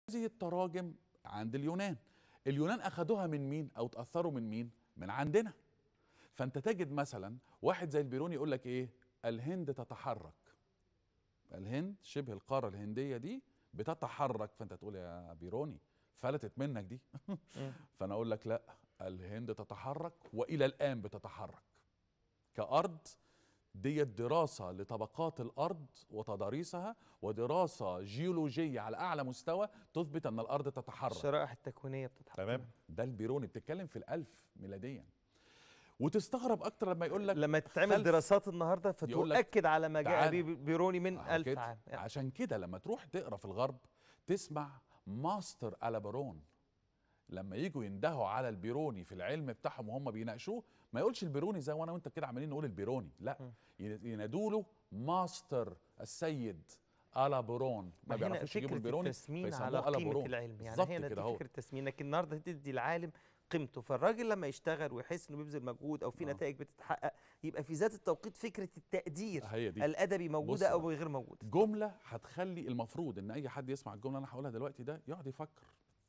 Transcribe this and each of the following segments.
هذه التراجم عند اليونان اليونان اخذوها من مين او تاثروا من مين من عندنا فانت تجد مثلا واحد زي البيروني يقول لك ايه الهند تتحرك الهند شبه القاره الهنديه دي بتتحرك فانت تقول يا بيروني فلتت منك دي فانا اقول لك لا الهند تتحرك والى الان بتتحرك كارض ديت دراسة لطبقات الأرض وتضاريسها ودراسة جيولوجية على أعلى مستوى تثبت أن الأرض تتحرك الشرائح التكوينيه بتتحرك تمام ده البيروني بتتكلم في الألف ميلاديا وتستغرب أكتر لما يقول لك لما تتعمل خلف- دراسات النهارده يقول لك فتؤكد على ما جاء تعال. به بيروني من آه ألف كده. عام يعني عشان كده لما تروح تقرا في الغرب تسمع ماستر الابرون لما يجوا يندهوا على البيروني في العلم بتاعهم وهم بيناقشوه ما يقولش البيروني زي وانا وانت كده عمالين نقول البيروني لا ينادوا له ماستر السيد الابرون ما هنا بيعرفوش يجيبوا فكرة البيروني التسمين فيسموه على قيمة ألابرون. العلم يعني بالظبط هنا كده دي اهو فكرة التسمين لكن النهارده تدي العالم قيمته فالراجل لما يشتغل ويحس انه بيبذل مجهود او في آه. نتائج بتتحقق يبقى في ذات التوقيت فكرة التقدير هي دي الادبي بص موجودة او بقى. غير موجودة جملة هتخلي المفروض ان اي حد يسمع الجملة اللي انا هقولها دلوقتي ده يقعد يفكر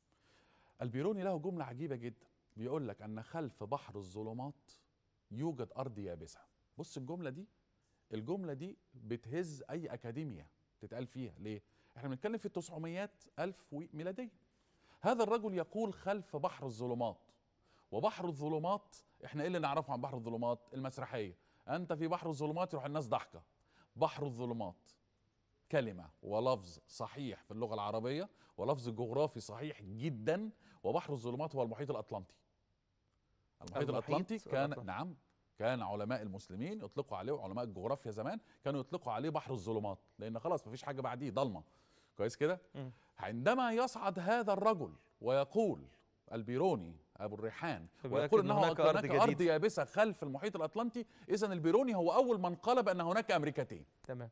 البيروني له جملة عجيبة جدا بيقول لك ان خلف بحر الظلمات يوجد ارض يابسة بص الجملة دي الجملة دي بتهز اي اكاديمية تتقال فيها ليه احنا بنتكلم في التسعميات الف ميلادية هذا الرجل يقول خلف بحر الظلمات وبحر الظلمات احنا ايه اللي نعرفه عن بحر الظلمات المسرحية انت في بحر الظلمات يروح الناس ضحكة بحر الظلمات كلمة ولفظ صحيح في اللغة العربية ولفظ جغرافي صحيح جدا وبحر الظلمات هو المحيط الأطلنطي المحيط المحيط الأطلنطي كان الأطلنطي. نعم كان علماء المسلمين يطلقوا عليه وعلماء الجغرافيا زمان كانوا يطلقوا عليه بحر الظلمات لأن خلاص مفيش حاجة بعديه ضلمة كويس كده عندما يصعد هذا الرجل ويقول البيروني ابو الريحان فبيقول ويقول إن انه هناك هناك, أرض هناك ارض جديدة. يابسه خلف المحيط الاطلنطي اذا البيروني هو اول من قلب ان هناك امريكتين تمام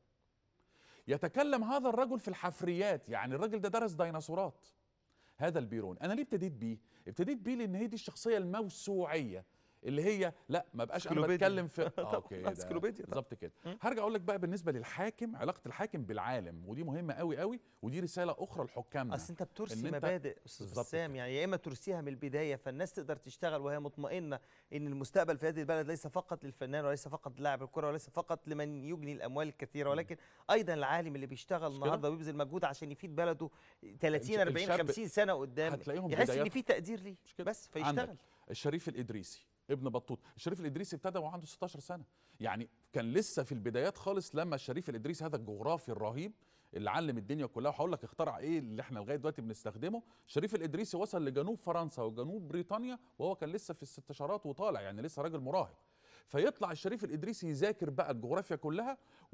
يتكلم هذا الرجل في الحفريات يعني الرجل ده درس ديناصورات هذا البيرون انا ليه ابتديت بيه ابتديت بيه لان هي دي الشخصيه الموسوعيه اللي هي لا ما بقاش انا انسكلوبيديا. بتكلم في اه طبعاً، اوكي ده انسكلوبيديا طبعاً. بالظبط كده هرجع اقول لك بقى بالنسبه للحاكم علاقه الحاكم بالعالم ودي مهمه قوي قوي ودي رساله اخرى لحكامنا اصل انت بترسي إن أنت- مبادئ استاذ بالظبط بسام كده. يعني يا اما ترسيها من البدايه فالناس تقدر تشتغل وهي مطمئنه ان المستقبل في هذه البلد ليس فقط للفنان وليس فقط لاعب الكره وليس فقط لمن يجني الاموال الكثيره ولكن ايضا العالم اللي بيشتغل كده؟ النهارده ويبذل مجهود عشان يفيد بلده 30 40 الشاب 50 سنه قدام هتلاقيهم يحس ان بدايات- في تقدير ليه مش كده؟ بس فيشتغل عندك الشريف الادريسي ابن بطوط الشريف الادريسي ابتدى وهو عنده 16 سنه يعني كان لسه في البدايات خالص لما الشريف الادريسي هذا الجغرافي الرهيب اللي علم الدنيا كلها وهقول لك اخترع ايه اللي احنا لغايه دلوقتي بنستخدمه الشريف الادريسي وصل لجنوب فرنسا وجنوب بريطانيا وهو كان لسه في الاستشارات وطالع يعني لسه راجل مراهق فيطلع الشريف الادريسي يذاكر بقى الجغرافيا كلها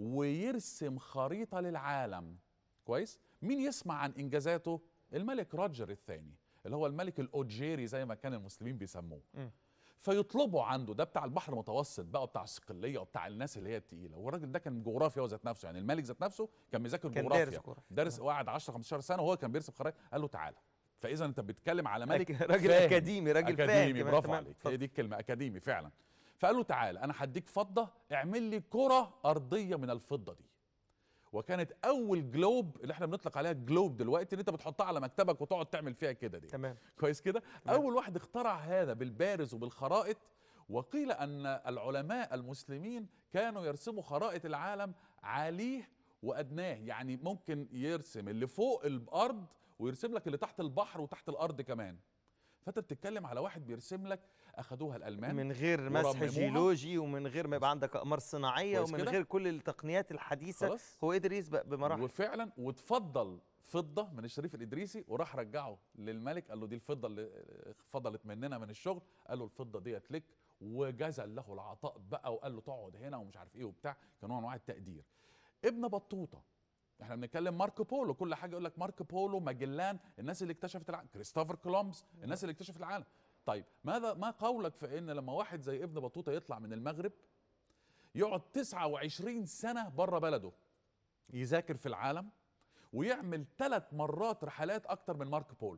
ويرسم خريطه للعالم كويس مين يسمع عن انجازاته الملك روجر الثاني اللي هو الملك الاوجيري زي ما كان المسلمين بيسموه فيطلبوا عنده ده بتاع البحر المتوسط بقى وبتاع الصقليه وبتاع الناس اللي هي التقيله والراجل ده كان جغرافيا هو ذات نفسه يعني الملك ذات نفسه كان بيذاكر كان جغرافيا دارس جغرافيا. دارس وقعد 10 15 سنه وهو كان بيرسم خرائط قال له تعالى فاذا انت بتتكلم على ملك راجل فاهم. أكاديمي، راجل فاهم اكاديمي كمان. برافو تمام، عليك اتفضل. هي دي الكلمه اكاديمي فعلا فقال له تعالى انا هديك فضه اعمل لي كره ارضيه من الفضه دي وكانت اول جلوب اللي احنا بنطلق عليها جلوب دلوقتي اللي انت بتحطها على مكتبك وتقعد تعمل فيها كده دي تمام. كويس كده اول واحد اخترع هذا بالبارز وبالخرائط وقيل ان العلماء المسلمين كانوا يرسموا خرائط العالم عاليه وادناه يعني ممكن يرسم اللي فوق الارض ويرسم لك اللي تحت البحر وتحت الارض كمان فانت بتتكلم على واحد بيرسم لك اخدوها الالمان من غير مسح ورمموها. جيولوجي ومن غير ما يبقى عندك اقمار صناعيه كويس ومن كده؟ غير كل التقنيات الحديثه خلاص. هو قدر يسبق بمراحل وفعلا وتفضل فضه من الشريف الادريسي وراح رجعه للملك قال له دي الفضه اللي فضلت مننا من الشغل قال له الفضه ديت لك وجزل له العطاء بقى وقال له تقعد هنا ومش عارف ايه وبتاع كان نوع من انواع التقدير ابن بطوطه احنا بنتكلم ماركو بولو كل حاجه يقول لك ماركو بولو ماجلان الناس اللي اكتشفت العالم كريستوفر كولومبس الناس اللي اكتشفت العالم طيب ماذا ما قولك في ان لما واحد زي ابن بطوطه يطلع من المغرب يقعد 29 سنه بره بلده يذاكر في العالم ويعمل ثلاث مرات رحلات اكتر من مارك بولو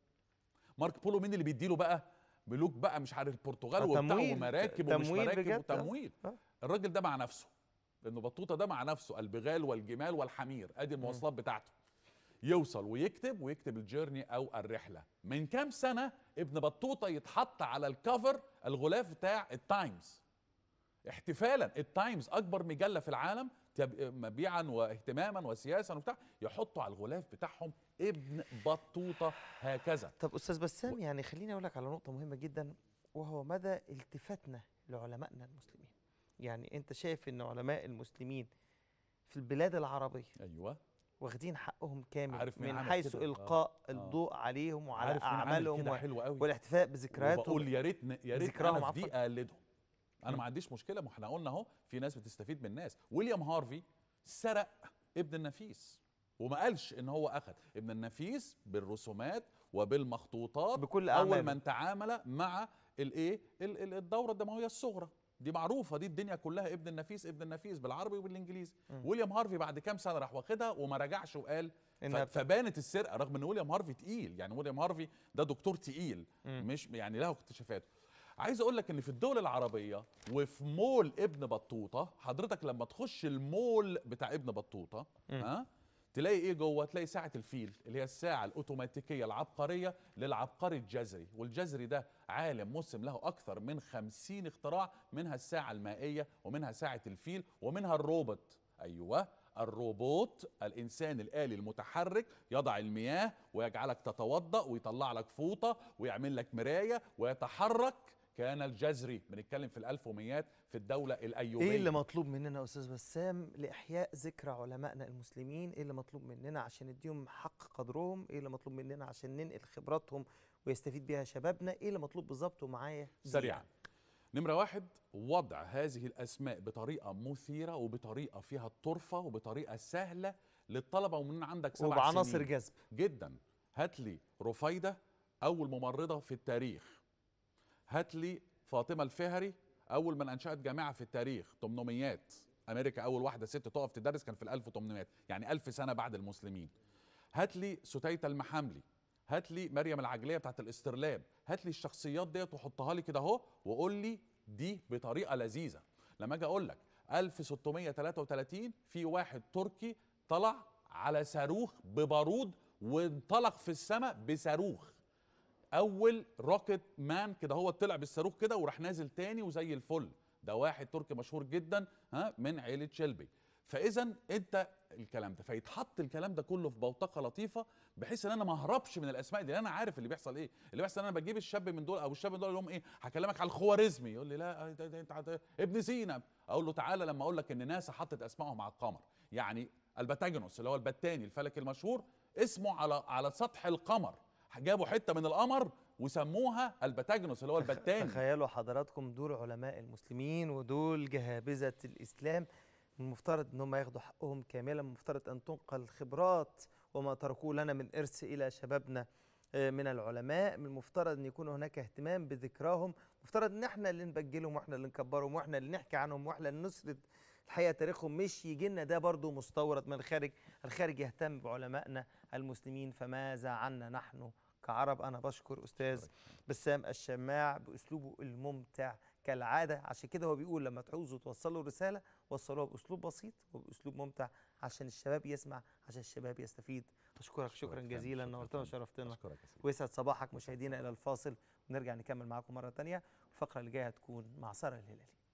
مارك بولو مين اللي بيديله بقى ملوك بقى مش عارف البرتغال آه، وبتاع تمويل. ومراكب ومش تمويل مراكب بجد، آه. وتمويل آه. الراجل ده مع نفسه لانه بطوطه ده مع نفسه البغال والجمال والحمير ادي المواصلات بتاعته يوصل ويكتب ويكتب الجيرني او الرحله من كام سنه ابن بطوطه يتحط على الكفر الغلاف بتاع التايمز احتفالا التايمز اكبر مجله في العالم تب- مبيعا واهتماما وسياسا وبتاع يحطوا على الغلاف بتاعهم ابن بطوطه هكذا طب استاذ بسام يعني خليني اقول لك على نقطه مهمه جدا وهو مدى التفاتنا لعلمائنا المسلمين يعني انت شايف ان علماء المسلمين في البلاد العربيه ايوه واخدين حقهم كامل عارف مين من عمل حيث كده؟ آه. القاء آه. الضوء عليهم وعلى عارف مين عامل اعمالهم كده و- حلو قوي والاحتفاء بذكرياتهم وبقول يا ريت ن- يا ريت ذكراهم انا في دي عفواً. اقلدهم انا مم. ما عنديش مشكله ما احنا قلنا اهو في ناس بتستفيد من الناس ويليام هارفي سرق ابن النفيس وما قالش ان هو اخذ ابن النفيس بالرسومات وبالمخطوطات بكل اول اعماله من تعامل مع الايه ال- ال- الدوره الدمويه الصغرى دي معروفه دي الدنيا كلها ابن النفيس ابن النفيس بالعربي وبالانجليزي مم. ويليام هارفي بعد كام سنه راح واخدها وما رجعش وقال ف- انها بت- فبانت السرقه رغم ان ويليام هارفي تقيل يعني ويليام هارفي ده دكتور تقيل مم. مش يعني له اكتشافاته عايز اقول لك ان في الدول العربيه وفي مول ابن بطوطه حضرتك لما تخش المول بتاع ابن بطوطه مم. ها تلاقي ايه جوه تلاقي ساعه الفيل اللي هي الساعه الاوتوماتيكيه العبقريه للعبقري الجزري والجزري ده عالم مسلم له اكثر من خمسين اختراع منها الساعه المائيه ومنها ساعه الفيل ومنها الروبوت ايوه الروبوت الانسان الالي المتحرك يضع المياه ويجعلك تتوضا ويطلع لك فوطه ويعمل لك مرايه ويتحرك كان الجزري بنتكلم في الالف ومئات في الدوله الايوبيه ايه اللي مطلوب مننا يا استاذ بسام لاحياء ذكرى علمائنا المسلمين ايه اللي مطلوب مننا عشان نديهم حق قدرهم ايه اللي مطلوب مننا عشان ننقل خبراتهم ويستفيد بيها شبابنا ايه اللي مطلوب بالظبط ومعايا دقيقة. سريعا نمرة واحد وضع هذه الأسماء بطريقة مثيرة وبطريقة فيها الطرفة وبطريقة سهلة للطلبة ومن عندك سبع وبعناصر سنين جذب جدا هات لي رفيدة أول ممرضة في التاريخ هات لي فاطمة الفهري أول من أنشأت جامعة في التاريخ 800 أمريكا أول واحدة ست تقف تدرس كان في ال 1800 يعني 1000 سنة بعد المسلمين هات لي ستيتة المحاملي هات لي مريم العجليه بتاعت الاسترلاب هات لي الشخصيات ديت وحطها لي كده اهو وقول لي دي بطريقه لذيذه لما اجي اقول لك 1633 في واحد تركي طلع على صاروخ ببارود وانطلق في السماء بصاروخ اول روكيت مان كده هو طلع بالصاروخ كده وراح نازل تاني وزي الفل ده واحد تركي مشهور جدا ها من عيله شلبي فاذا انت الكلام ده فيتحط الكلام ده كله في بوتقه لطيفه بحيث ان انا ما اهربش من الاسماء دي لأن انا عارف اللي بيحصل ايه اللي بيحصل ان انا بجيب الشاب من دول او الشاب من دول يقول لهم ايه هكلمك على الخوارزمي يقول لي لا ده- ده- ده- ده ابن سينا اقول له تعالى لما اقول لك ان ناسا حطت اسمائهم على القمر يعني البتاجنوس اللي هو البتاني الفلك المشهور اسمه على على سطح القمر جابوا حته من القمر وسموها البتاجنوس اللي هو تخ- البتاني تخيلوا حضراتكم دول علماء المسلمين ودول جهابذة الإسلام المفترض ان هم ياخدوا حقهم كاملا المفترض ان تنقل الخبرات وما تركوه لنا من ارث الى شبابنا آه، من العلماء من المفترض ان يكون هناك اهتمام بذكراهم مفترض ان احنا اللي نبجلهم واحنا اللي نكبرهم واحنا اللي نحكي عنهم واحنا اللي نسرد الحقيقه تاريخهم مش يجي لنا ده برضه مستورد من الخارج الخارج يهتم بعلمائنا المسلمين فماذا عنا نحن كعرب انا بشكر استاذ بسام الشماع باسلوبه الممتع كالعاده عشان كده هو بيقول لما تعوزوا توصلوا رساله وصلوها باسلوب بسيط وباسلوب ممتع عشان الشباب يسمع عشان الشباب يستفيد اشكرك شكرا فندم، جزيلا شكراً نورتنا فندم. وشرفتنا أشكرك يا سيدي. ويسعد صباحك مشاهدينا الى الفاصل ونرجع نكمل معاكم مره تانية الفقره اللي جايه هتكون مع ساره الهلالي